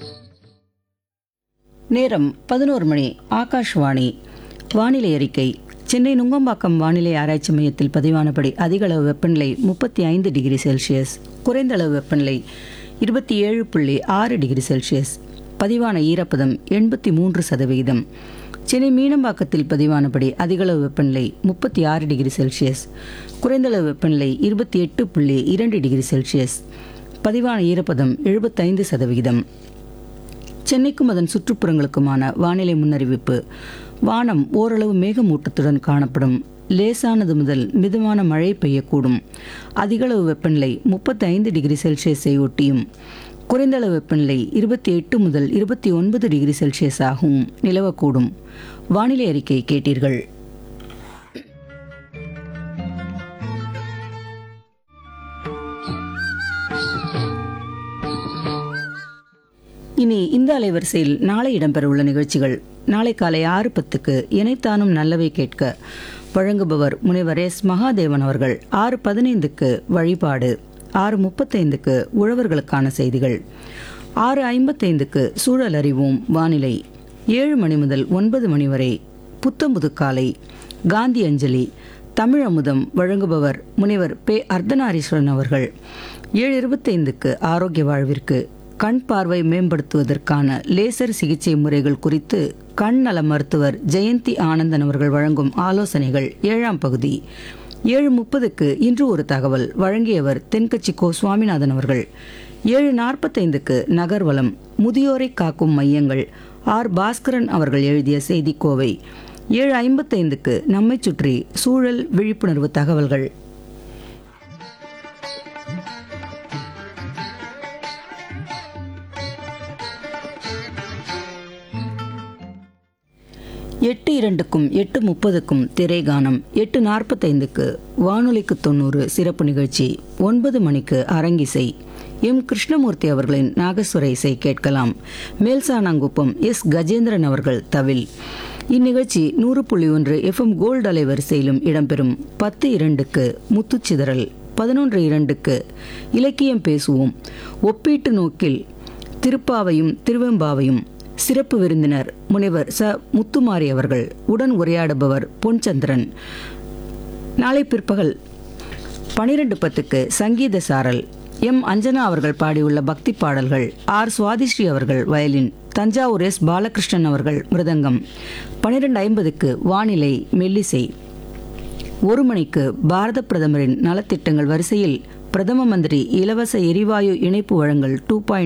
நேரம் பதினோரு மணி ஆகாஷ்வாணி வானிலை அறிக்கை சென்னை நுங்கம்பாக்கம் வானிலை ஆராய்ச்சி மையத்தில் பதிவானபடி அதிக அளவு வெப்பநிலை முப்பத்தி ஐந்து டிகிரி செல்சியஸ் குறைந்த அளவு வெப்பநிலை இருபத்தி ஏழு புள்ளி ஆறு டிகிரி செல்சியஸ் பதிவான ஈரப்பதம் எண்பத்தி மூன்று சதவிகிதம் சென்னை மீனம்பாக்கத்தில் பதிவானபடி அதிகளவு வெப்பநிலை முப்பத்தி ஆறு டிகிரி செல்சியஸ் குறைந்தளவு வெப்பநிலை இருபத்தி எட்டு புள்ளி இரண்டு டிகிரி செல்சியஸ் பதிவான ஈரப்பதம் எழுபத்தைந்து சதவிகிதம் சென்னைக்கும் அதன் சுற்றுப்புறங்களுக்குமான வானிலை முன்னறிவிப்பு வானம் ஓரளவு மேகமூட்டத்துடன் காணப்படும் லேசானது முதல் மிதமான மழை பெய்யக்கூடும் அதிகளவு வெப்பநிலை முப்பத்தி ஐந்து டிகிரி செல்சியஸை ஒட்டியும் குறைந்தளவு வெப்பநிலை இருபத்தி எட்டு முதல் இருபத்தி ஒன்பது டிகிரி செல்சியஸ் ஆகவும் நிலவக்கூடும் வானிலை அறிக்கை கேட்டீர்கள் இனி இந்த அலைவரிசையில் நாளை இடம்பெறவுள்ள நிகழ்ச்சிகள் நாளை காலை ஆறு பத்துக்கு இணைத்தானும் நல்லவை கேட்க வழங்குபவர் முனைவர் எஸ் மகாதேவன் அவர்கள் ஆறு பதினைந்துக்கு வழிபாடு ஆறு முப்பத்தைந்துக்கு உழவர்களுக்கான செய்திகள் ஆறு ஐம்பத்தைந்துக்கு சூழல் அறிவோம் வானிலை ஏழு மணி முதல் ஒன்பது மணி வரை புத்தம்புது காலை காந்தி அஞ்சலி தமிழ் அமுதம் வழங்குபவர் முனைவர் பே அர்த்தநாரீஸ்வரன் அவர்கள் ஏழு இருபத்தைந்துக்கு ஆரோக்கிய வாழ்விற்கு கண் பார்வை மேம்படுத்துவதற்கான லேசர் சிகிச்சை முறைகள் குறித்து கண் நல மருத்துவர் ஜெயந்தி ஆனந்தன் அவர்கள் வழங்கும் ஆலோசனைகள் ஏழாம் பகுதி ஏழு முப்பதுக்கு இன்று ஒரு தகவல் வழங்கியவர் தென்கட்சி கோ சுவாமிநாதன் அவர்கள் ஏழு நாற்பத்தைந்துக்கு நகர்வலம் முதியோரை காக்கும் மையங்கள் ஆர் பாஸ்கரன் அவர்கள் எழுதிய செய்திக்கோவை ஏழு ஐம்பத்தைந்துக்கு நம்மை சுற்றி சூழல் விழிப்புணர்வு தகவல்கள் எட்டு இரண்டுக்கும் எட்டு முப்பதுக்கும் திரைகானம் எட்டு நாற்பத்தைந்துக்கு வானொலிக்கு தொண்ணூறு சிறப்பு நிகழ்ச்சி ஒன்பது மணிக்கு அரங்கிசை எம் கிருஷ்ணமூர்த்தி அவர்களின் நாகஸ்வர இசை கேட்கலாம் மேல்சானாங்குப்பம் எஸ் கஜேந்திரன் அவர்கள் தவில் இந்நிகழ்ச்சி நூறு புள்ளி ஒன்று எஃப்எம் கோல்டு அலைவரிசையிலும் இடம்பெறும் பத்து இரண்டுக்கு முத்துச்சிதறல் பதினொன்று இரண்டுக்கு இலக்கியம் பேசுவோம் ஒப்பீட்டு நோக்கில் திருப்பாவையும் திருவெம்பாவையும் சிறப்பு விருந்தினர் முனைவர் ச முத்துமாரி அவர்கள் உடன் உரையாடுபவர் பொன்சந்திரன் நாளை பிற்பகல் பனிரெண்டு பத்துக்கு சங்கீத சாரல் எம் அஞ்சனா அவர்கள் பாடியுள்ள பக்தி பாடல்கள் ஆர் சுவாதிஸ்ரீ அவர்கள் வயலின் தஞ்சாவூர் எஸ் பாலகிருஷ்ணன் அவர்கள் மிருதங்கம் பனிரெண்டு ஐம்பதுக்கு வானிலை மெல்லிசை ஒரு மணிக்கு பாரத பிரதமரின் நலத்திட்டங்கள் வரிசையில் பிரதம மந்திரி இலவச எரிவாயு இணைப்பு வழங்கல் டூ பாயிண்ட்